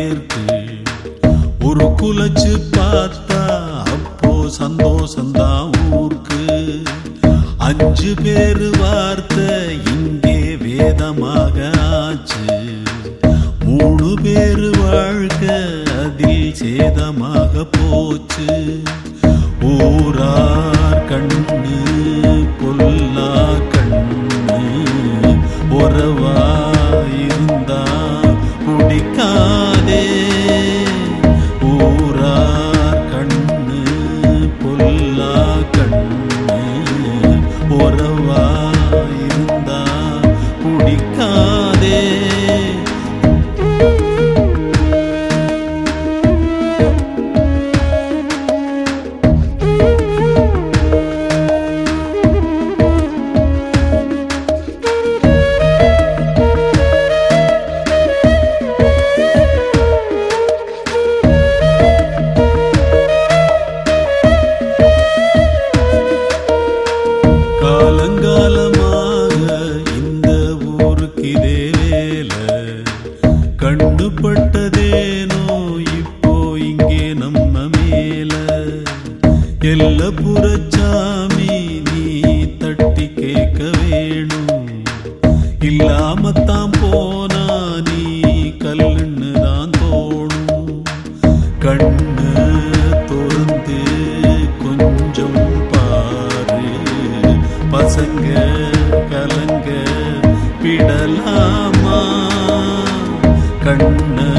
பேருக்கு ஒரு குலச்சு பார்த்தா அப்போ சந்தோஷந்தான் ஊருக்கு அஞ்சு பேரு வார்த்தை இங்கே வேதமாக ஆச்சு மூணு பேரு வாழ்க்கை அதில் சேதமாக போச்சு ஊரார் கண்ணு பொல்லா கண்ணு உறவா இருந்தா பிடிக்காதே ஊரார் கண்ணு பொல்லா கண்ணு உறவா இருந்தா பிடிக்காதே காலங்காலமாக இந்த ஊருக்கு இதே வேலை கண்டுபட்டதேனோ இப்போ இங்கே நம்ம மேல எல்ல புறச்சாமி நீ தட்டி கேட்க வேணும் இல்லாமத்தான் போனா நீ கல்லுன்னு தான் தோணும் கண்ணு திறந்து கொஞ்சம் பாரு பசங்க கலங்க விடலாமா கண்ணு